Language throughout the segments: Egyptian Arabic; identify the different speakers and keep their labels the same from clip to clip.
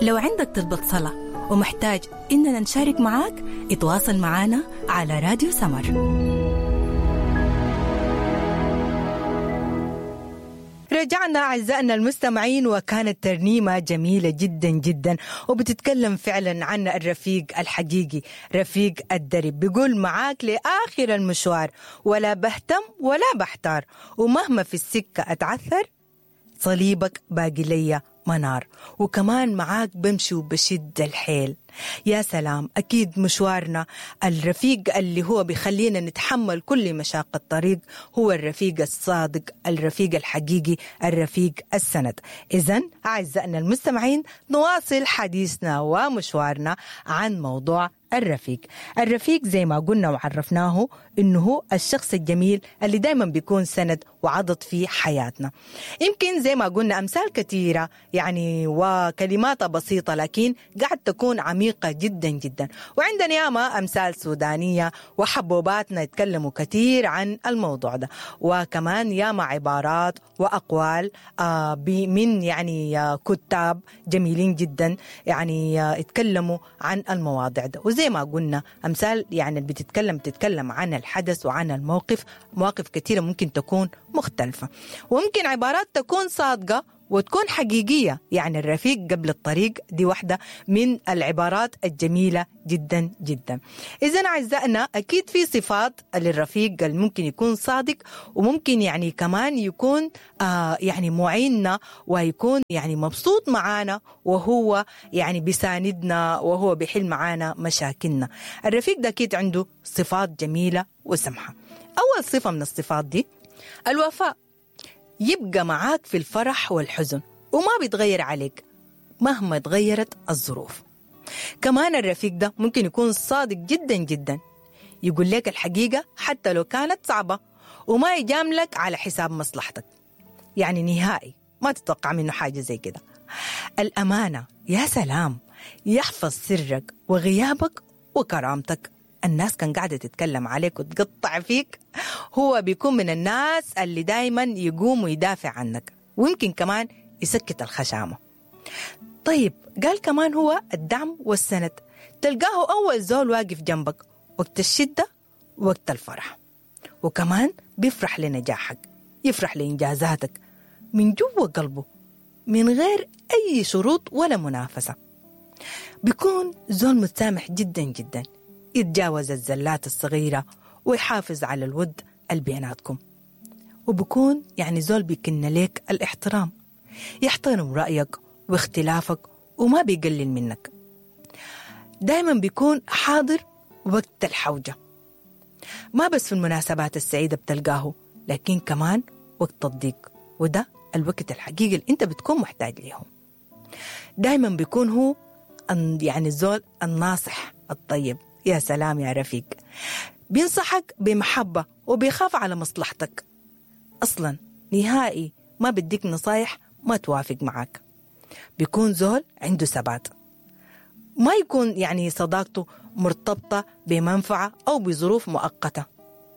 Speaker 1: لو عندك طلبة صلاة ومحتاج إننا نشارك معاك اتواصل معنا على راديو سمر رجعنا أعزائنا المستمعين وكانت ترنيمة جميلة جدا جدا وبتتكلم فعلا عن الرفيق الحقيقي رفيق الدرب بيقول معاك لآخر المشوار ولا بهتم ولا بحتار ومهما في السكة أتعثر صليبك باقي ليا منار وكمان معاك بمشي وبشد الحيل يا سلام أكيد مشوارنا الرفيق اللي هو بيخلينا نتحمل كل مشاق الطريق هو الرفيق الصادق الرفيق الحقيقي الرفيق السند إذا أعزائنا المستمعين نواصل حديثنا ومشوارنا عن موضوع الرفيق الرفيق زي ما قلنا وعرفناه انه هو الشخص الجميل اللي دائما بيكون سند وعضد في حياتنا يمكن زي ما قلنا امثال كثيره يعني وكلمات بسيطه لكن قاعد تكون عميقه جدا جدا وعندنا ياما امثال سودانيه وحبوباتنا يتكلموا كثير عن الموضوع ده وكمان ياما عبارات واقوال آه من يعني آه كتاب جميلين جدا يعني آه يتكلموا عن المواضيع ده وزي ما قلنا امثال يعني بتتكلم تتكلم عن الحدث وعن الموقف مواقف كثيره ممكن تكون مختلفه وممكن عبارات تكون صادقه وتكون حقيقية يعني الرفيق قبل الطريق دي واحدة من العبارات الجميلة جدا جدا إذا أعزائنا أكيد في صفات للرفيق اللي ممكن يكون صادق وممكن يعني كمان يكون آه يعني معيننا ويكون يعني مبسوط معانا وهو يعني بيساندنا وهو بيحل معانا مشاكلنا الرفيق ده أكيد عنده صفات جميلة وسمحة أول صفة من الصفات دي الوفاء يبقى معاك في الفرح والحزن وما بيتغير عليك مهما تغيرت الظروف كمان الرفيق ده ممكن يكون صادق جدا جدا يقول لك الحقيقة حتى لو كانت صعبة وما يجاملك على حساب مصلحتك يعني نهائي ما تتوقع منه حاجة زي كده الأمانة يا سلام يحفظ سرك وغيابك وكرامتك الناس كان قاعدة تتكلم عليك وتقطع فيك هو بيكون من الناس اللي دايما يقوم ويدافع عنك ويمكن كمان يسكت الخشامة طيب قال كمان هو الدعم والسند تلقاه أول زول واقف جنبك وقت الشدة وقت الفرح وكمان بيفرح لنجاحك يفرح لإنجازاتك من جوا قلبه من غير أي شروط ولا منافسة بيكون زول متسامح جدا جدا يتجاوز الزلات الصغيرة ويحافظ على الود اللي بيناتكم وبكون يعني زول بيكن ليك الاحترام يحترم رأيك واختلافك وما بيقلل منك دايما بيكون حاضر وقت الحوجة ما بس في المناسبات السعيدة بتلقاه لكن كمان وقت الضيق وده الوقت الحقيقي اللي انت بتكون محتاج ليهم دايما بيكون هو يعني الزول الناصح الطيب يا سلام يا رفيق بينصحك بمحبة وبيخاف على مصلحتك أصلا نهائي ما بديك نصايح ما توافق معك بيكون زول عنده ثبات ما يكون يعني صداقته مرتبطة بمنفعة أو بظروف مؤقتة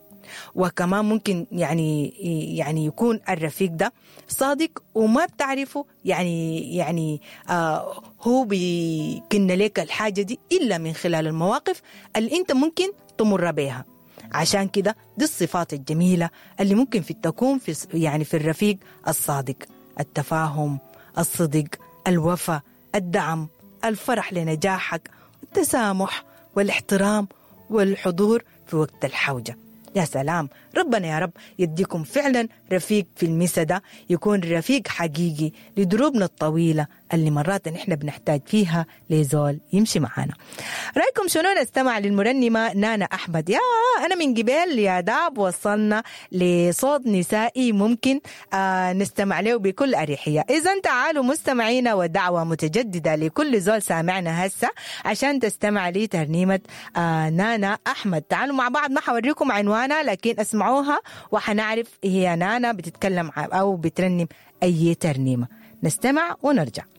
Speaker 1: وكمان ممكن يعني يعني يكون الرفيق ده صادق وما بتعرفه يعني يعني آه هو بيكن لك الحاجه دي الا من خلال المواقف اللي انت ممكن تمر بها عشان كده دي الصفات الجميله اللي ممكن في تكون في يعني في الرفيق الصادق التفاهم الصدق الوفاء الدعم الفرح لنجاحك التسامح والاحترام والحضور في وقت الحوجه يا سلام ربنا يا رب يديكم فعلا رفيق في المسدة يكون رفيق حقيقي لدروبنا الطويلة اللي مرات نحن بنحتاج فيها لزول يمشي معانا رأيكم شنو نستمع للمرنمة نانا أحمد يا أنا من قبل يا داب وصلنا لصوت نسائي ممكن آه نستمع له بكل أريحية إذا تعالوا مستمعينا ودعوة متجددة لكل زول سامعنا هسه عشان تستمع لي ترنيمة آه نانا أحمد تعالوا مع بعض ما حوريكم عنوانها لكن اسمعوها وحنعرف هي نانا بتتكلم أو بترنم أي ترنيمة نستمع ونرجع